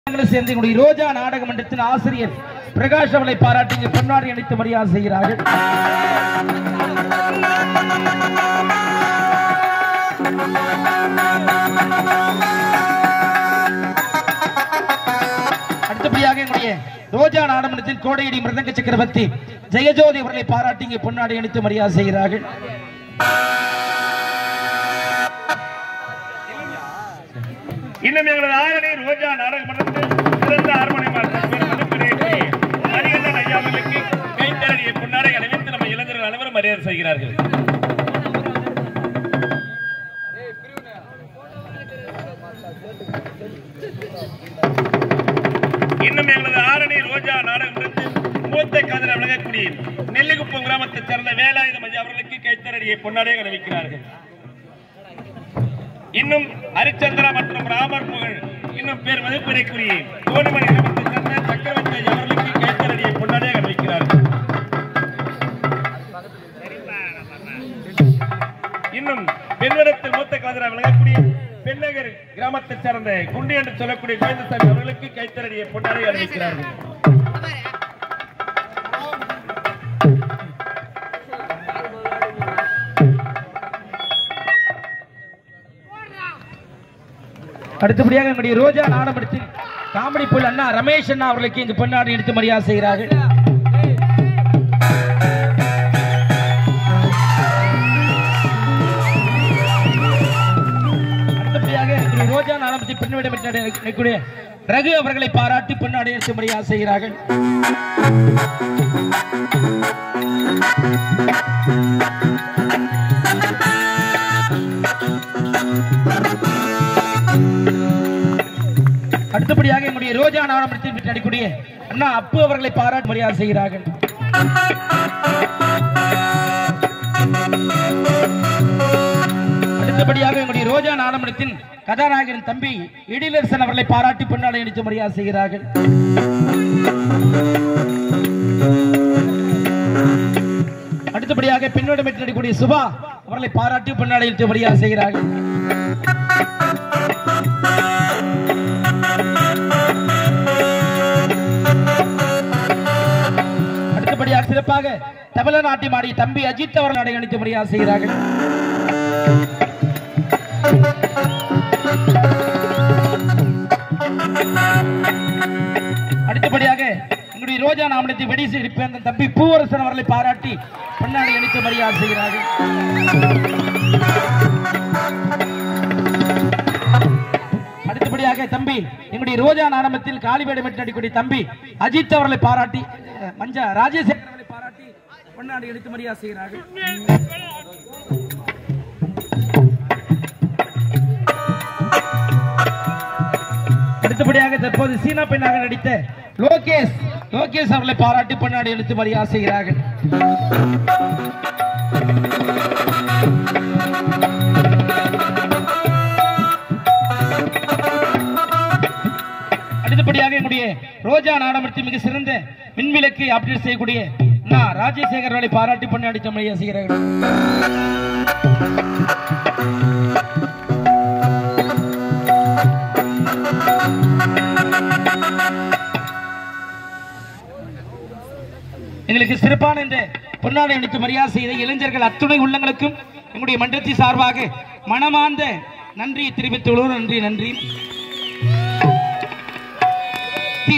நாங்களும் சேர்ந்து எங்களுடைய ரோஜா நாடக மன்றத்தின் ஆசிரியர் பிரகாஷ் அவளை பாராட்டி இங்கு பொன்னாடி அளித்து மரியாதை செய்கிறார்கள் அடுத்தபடியாக எங்களுடைய ரோஜா நாடகமன்றத்தின் கோடையடி மிருதங்க சக்கரவர்த்தி ஜெயஜோதி அவர்களை பாராட்டி இங்கு பொன்னாடி அளித்து மரியாதை செய்கிறார்கள் இன்னும் எங்களது ஆரணி ரோஜா நாடக மன்றத்தில் சிறந்த அரண்மனை மரியாதை ஐயா அவர்களுக்கு கைத்தரணியை பொன்னாடை அணிவித்து நம்ம இளைஞர்கள் அனைவரும் மரியாதை செய்கிறார்கள் இன்னும் எங்களது ஆரணி ரோஜா நாடக மன்றத்தில் மூத்த கதிர விளங்கக்கூடிய நெல்லிக்குப்பம் கிராமத்தைச் சேர்ந்த வேலாயுதம் ஐயா அவர்களுக்கு கைத்தரணியை பொன்னாடை அணிவிக்கிறார்கள் இன்னும் ஹரிச்சந்திரா மற்றும் ராமர் புகழ் இன்னும் பேர் மதிப்பினைக்குரிய கோணிமணி கிராமத்தை சேர்ந்த சக்கரவர்த்தி ஐயா அவர்களுக்கு கைத்தரடியை பொன்னாடியாக அறிவிக்கிறார்கள் இன்னும் பெண்ணிடத்தில் மூத்த காதலா விளங்கக்கூடிய பெண்ணகர் கிராமத்தைச் சேர்ந்த குண்டி என்று சொல்லக்கூடிய கோவிந்தசாமி அவர்களுக்கு கைத்தரடியை பொன்னாடியாக அறிவிக்கிறார்கள் அடுத்தபடியாக எங்களுடைய ரோஜா நாடகத்தில் காமெடி புல் அண்ணா ரமேஷ் அண்ணா அவர்களுக்கு இங்கு பொன்னாடி எடுத்து மரியாதை செய்கிறார்கள் அடுத்தபடியாக எங்களுடைய ரோஜா நாடகத்தில் பெண்ணிடம் இருக்கக்கூடிய ரகு அவர்களை பாராட்டி பொன்னாடி எடுத்து மரியாதை செய்கிறார்கள் அடுத்தபடியாக எங்களுடைய ரோஜா நாடகத்தில் பெற்று நடிக்கூடிய அண்ணா அப்பு அவர்களை பாராட்டி மரியாதை செய்கிறார்கள் அடுத்தபடியாக எங்களுடைய ரோஜா நாடகத்தின் கதாநாயகரின் தம்பி எடிலரசன் அவர்களை பாராட்டி பொன்னாடை அணித்து மரியாதை செய்கிறார்கள் அடுத்தபடியாக பெண்ணோடு பெற்று நடிக்கக்கூடிய சுபா அவர்களை பாராட்டி பொன்னாடை அணித்து மரியாதை செய்கிறார்கள் அடுத்தபடியாக சிறப்பாக தமிழ்நாட்டியம் ஆடிய தம்பி அஜித் அவர்கள் அடையணித்து மரியாதை செய்கிறார்கள் அடுத்தபடியாக எங்களுடைய ரோஜா நாமனத்தை வெடி சிரிப்பேன் தம்பி பூவரசன் அவர்களை பாராட்டி பொன்னாடி அணித்து மரியாதை செய்கிறார்கள் அடுத்தபடியாக தம்பி எங்களுடைய ரோஜா நாடகத்தில் காலிவேடம் விட்டு நடிக்கக்கூடிய தம்பி அஜித் அவர்களை பாராட்டி அஹ், மஞ்சா ராஜேசேகர் அவர்களை பாராட்டி பொன்னாடி எடுத்து மரியாதை செய்கிறார்கள் அடுத்தபடியாக தற்போது சீனா பெண்ணாக நடித்த லோகேஷ் லோகேஷ் அவர்களை பாராட்டி பொன்னாடி எடுத்து மரியாதை செய்கிறார்கள் அடுத்தபடியாக என்னுடைய ரோஜா நாடகத்தில் மிக சிறந்த மின்விளக்கை அப்டேட் செய்யக்கூடிய நான் ராஜசேகர் அவர்களை பாராட்டி பொன்னாடி மரியாதை செய்கிறார்கள் எங்களுக்கு சிறப்பான இந்த பொன்னாடை அளித்து மரியாதை செய்த இளைஞர்கள் அத்துணை உள்ளங்களுக்கும் எங்களுடைய மன்றத்தின் சார்பாக மனமார்ந்த நன்றியை தெரிவித்துள்ளோம் நன்றி நன்றி